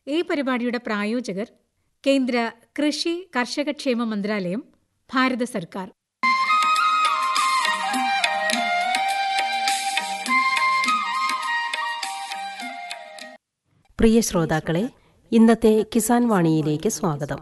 ഈ പരിപാടിയുടെ പ്രായോജകർ കേന്ദ്ര കൃഷി കർഷകക്ഷേമ മന്ത്രാലയം ഭാരത സർക്കാർ പ്രിയ ശ്രോതാക്കളെ ഇന്നത്തെ കിസാൻ വാണിയിലേക്ക് സ്വാഗതം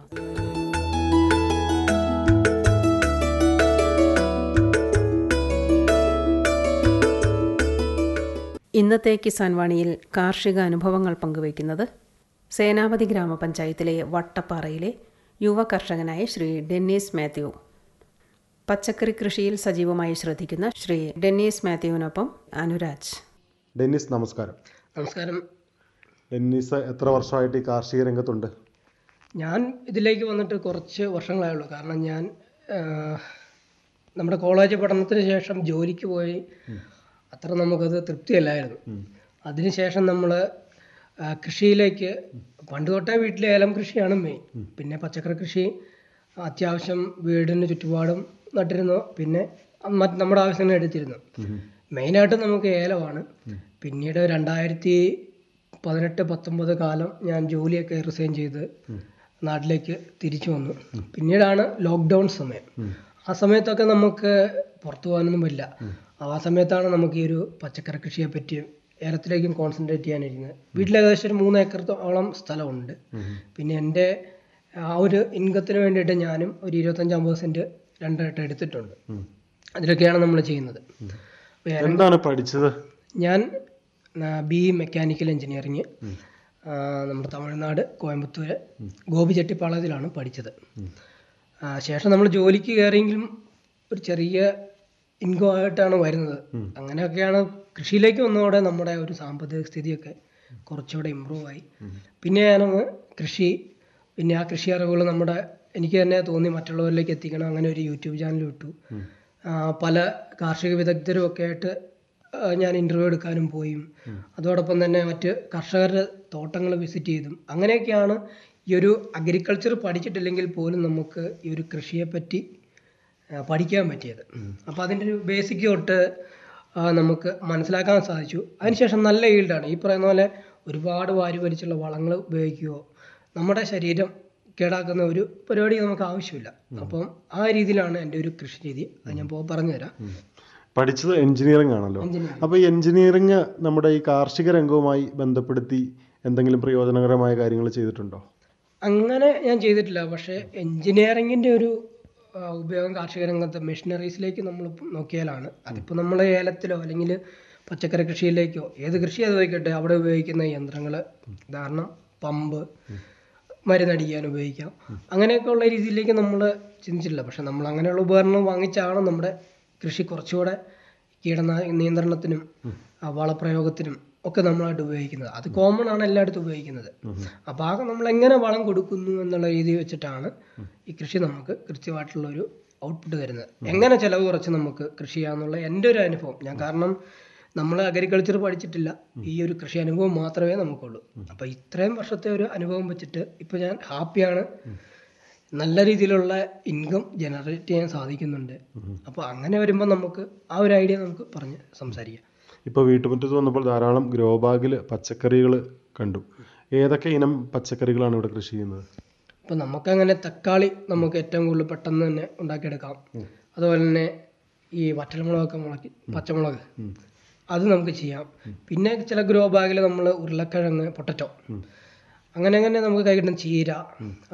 ഇന്നത്തെ കിസാൻ വാണിയിൽ കാർഷിക അനുഭവങ്ങൾ പങ്കുവയ്ക്കുന്നത് സേനാപതി ഗ്രാമപഞ്ചായത്തിലെ വട്ടപ്പാറയിലെ യുവ കർഷകനായ ശ്രീ ഡെന്നീസ് മാത്യു പച്ചക്കറി കൃഷിയിൽ സജീവമായി ശ്രദ്ധിക്കുന്ന ശ്രീ ഡെന്നീസ് മാത്യുവിനൊപ്പം അനുരാജ് ഡെന്നിസ് നമസ്കാരം നമസ്കാരം ഡെന്നിസ് എത്ര വർഷമായിട്ട് ഈ കാർഷിക രംഗത്തുണ്ട് ഞാൻ ഇതിലേക്ക് വന്നിട്ട് കുറച്ച് വർഷങ്ങളായുള്ളൂ കാരണം ഞാൻ ആ, നമ്മുടെ കോളേജ് പഠനത്തിന് ശേഷം ജോലിക്ക് പോയി അത്ര നമുക്കത് തൃപ്തിയല്ലായിരുന്നു അതിനുശേഷം നമ്മൾ കൃഷിയിലേക്ക് പണ്ട് തൊട്ടേ വീട്ടിലെ ഏലം കൃഷിയാണ് മെയിൻ പിന്നെ പച്ചക്കറി കൃഷി അത്യാവശ്യം വീടിന് ചുറ്റുപാടും നട്ടിരുന്നു പിന്നെ മറ്റ് നമ്മുടെ ആവശ്യത്തിന് എടുത്തിരുന്നു മെയിനായിട്ട് നമുക്ക് ഏലമാണ് പിന്നീട് രണ്ടായിരത്തി പതിനെട്ട് പത്തൊമ്പത് കാലം ഞാൻ ജോലിയൊക്കെ റിസൈൻ ചെയ്ത് നാട്ടിലേക്ക് തിരിച്ചു വന്നു പിന്നീടാണ് ലോക്ക്ഡൗൺ സമയം ആ സമയത്തൊക്കെ നമുക്ക് പുറത്തു പോകാനൊന്നും പറ്റില്ല ആ സമയത്താണ് നമുക്ക് ഈ ഒരു പച്ചക്കറി കൃഷിയെ പറ്റിയും ഏലത്തിലേക്കും കോൺസെൻട്രേറ്റ് ചെയ്യാനിരുന്നത് വീട്ടിൽ ഏകദേശം ഒരു മൂന്ന് ഏക്കറോളം സ്ഥലമുണ്ട് പിന്നെ എൻ്റെ ആ ഒരു ഇൻകത്തിന് വേണ്ടിയിട്ട് ഞാനും ഒരു ഇരുപത്തഞ്ചമ്പത് സെൻറ്റ് രണ്ടായിട്ട് എടുത്തിട്ടുണ്ട് അതിലൊക്കെയാണ് നമ്മൾ ചെയ്യുന്നത് അപ്പോൾ ഏലം എന്താണ് പഠിച്ചത് ഞാൻ ബി മെക്കാനിക്കൽ എഞ്ചിനീയറിങ് നമ്മുടെ തമിഴ്നാട് കോയമ്പത്തൂർ ഗോപിചെട്ടിപ്പാളയത്തിലാണ് പഠിച്ചത് ആ, ശേഷം നമ്മൾ ജോലിക്ക് കയറിയെങ്കിലും ഒരു ചെറിയ ഇൻകം ആയിട്ടാണ് വരുന്നത് അങ്ങനെയൊക്കെയാണ് കൃഷിയിലേക്ക് വന്നതോടെ നമ്മുടെ ഒരു സാമ്പത്തിക സ്ഥിതിയൊക്കെ കുറച്ചുകൂടെ ഇമ്പ്രൂവ് ആയി പിന്നെ ഞാനങ്ങ് കൃഷി പിന്നെ ആ കൃഷി അറിവുകൾ നമ്മുടെ എനിക്ക് തന്നെ തോന്നി മറ്റുള്ളവരിലേക്ക് എത്തിക്കണം അങ്ങനെ ഒരു യൂട്യൂബ് ചാനൽ വിട്ടു ആ, പല കാർഷിക വിദഗ്ധരും ഒക്കെ ആയിട്ട് ആ, ഞാൻ ഇൻ്റർവ്യൂ എടുക്കാനും പോയും അതോടൊപ്പം തന്നെ മറ്റ് കർഷകരുടെ തോട്ടങ്ങൾ വിസിറ്റ് ചെയ്തും അങ്ങനെയൊക്കെയാണ് ഈ ഒരു അഗ്രികൾച്ചർ പഠിച്ചിട്ടില്ലെങ്കിൽ പോലും നമുക്ക് ഈ ഒരു കൃഷിയെ പറ്റി ആ, പഠിക്കാൻ പറ്റിയത് അപ്പോൾ അതിൻ്റെ ഒരു ബേസിക് തൊട്ട് ആ, നമുക്ക് മനസ്സിലാക്കാൻ സാധിച്ചു അതിനുശേഷം നല്ല ഈൽഡാണ് ഈ പറയുന്ന പോലെ ഒരുപാട് വാരി വലിച്ചുള്ള വളങ്ങൾ ഉപയോഗിക്കുകയോ നമ്മുടെ ശരീരം കേടാക്കുന്ന ഒരു പരിപാടി നമുക്ക് ആവശ്യമില്ല അപ്പം ആ രീതിയിലാണ് എൻ്റെ ഒരു കൃഷി രീതി അത് ഞാൻ ഇപ്പോൾ പറഞ്ഞുതരാം പഠിച്ചത് എഞ്ചിനീയറിംഗ് ആണല്ലോ Engineering. അപ്പോൾ ഈ എഞ്ചിനീയറിംഗ് നമ്മുടെ ഈ കാർഷിക രംഗവുമായി ബന്ധപ്പെടുത്തി എന്തെങ്കിലും പ്രയോജനകരമായ കാര്യങ്ങൾ ചെയ്തിട്ടുണ്ടോ അങ്ങനെ ഞാൻ ചെയ്തിട്ടില്ല പക്ഷേ എഞ്ചിനീയറിങ്ങിൻ്റെ ഒരു ആ, ഉപയോഗം കാർഷിക രംഗത്ത് മെഷീനറീസിലേക്ക് നമ്മൾ നോക്കിയാലാണ് അതിപ്പോൾ നമ്മൾ ഏലത്തിലോ അല്ലെങ്കിൽ പച്ചക്കറി കൃഷിയിലേക്കോ ഏത് കൃഷി അത് വയ്ക്കട്ടെ അവിടെ ഉപയോഗിക്കുന്ന യന്ത്രങ്ങൾ ഉദാഹരണം പമ്പ് മരുന്നടിക്കാൻ ഉപയോഗിക്കാം അങ്ങനെയൊക്കെ ഉള്ള രീതിയിലേക്ക് നമ്മൾ ചിന്തിച്ചിട്ടില്ല പക്ഷെ നമ്മൾ അങ്ങനെയുള്ള ഉപകരണങ്ങൾ വാങ്ങിച്ചാണ് നമ്മുടെ കൃഷി കുറച്ചുകൂടെ കീട നിയന്ത്രണത്തിനും ആ, വളപ്രയോഗത്തിനും ഒക്കെ നമ്മളായിട്ട് ഉപയോഗിക്കുന്നത് അത് കോമൺ ആണ് എല്ലായിടത്തും ഉപയോഗിക്കുന്നത് അപ്പോൾ ആ നമ്മൾ എങ്ങനെ വളം കൊടുക്കുന്നു എന്നുള്ള രീതി വെച്ചിട്ടാണ് ഈ കൃഷി നമുക്ക് കൃത്യമായിട്ടുള്ള ഒരു ഔട്ട്പുട്ട് തരുന്നത് എങ്ങനെ ചിലവ് കുറച്ച് നമുക്ക് കൃഷി ചെയ്യാന്നുള്ള എൻ്റെ ഒരു അനുഭവം ഞാൻ കാരണം നമ്മൾ അഗ്രികൾച്ചർ പഠിച്ചിട്ടില്ല ഈ ഒരു കൃഷി അനുഭവം മാത്രമേ നമുക്കുള്ളൂ അപ്പോൾ ഇത്രയും വർഷത്തെ ഒരു അനുഭവം വെച്ചിട്ട് ഇപ്പോൾ ഞാൻ ഹാപ്പിയാണ് നല്ല രീതിയിലുള്ള ഇൻകം ജനറേറ്റ് ചെയ്യാൻ സാധിക്കുന്നുണ്ട് അപ്പോൾ അങ്ങനെ വരുമ്പോൾ നമുക്ക് ആ ഒരു ഐഡിയ നമുക്ക് പറഞ്ഞ് സംസാരിക്കാം ഇപ്പോൾ വീട്ടുമുറ്റത്ത് വന്നപ്പോൾ ധാരാളം ഗ്രോ ബാഗിൽ പച്ചക്കറികൾ കണ്ടു ഏതൊക്കെ ഇനം പച്ചക്കറികളാണ് ഇവിടെ കൃഷി ചെയ്യുന്നത് അപ്പോൾ നമുക്കങ്ങനെ തക്കാളി നമുക്ക് ഏറ്റവും കൂടുതൽ പെട്ടെന്ന് തന്നെ ഉണ്ടാക്കിയെടുക്കാം അതുപോലെ തന്നെ ഈ വറ്റൽമുളകൊക്കെ മുളക്കി പച്ചമുളക് അത് നമുക്ക് ചെയ്യാം പിന്നെ ചില ഗ്രോ ബാഗിൽ നമ്മൾ ഉരുളക്കിഴങ്ങ് പൊട്ടറ്റോ അങ്ങനെ അങ്ങനെ നമുക്ക് കൈ കിട്ടുന്ന ചീര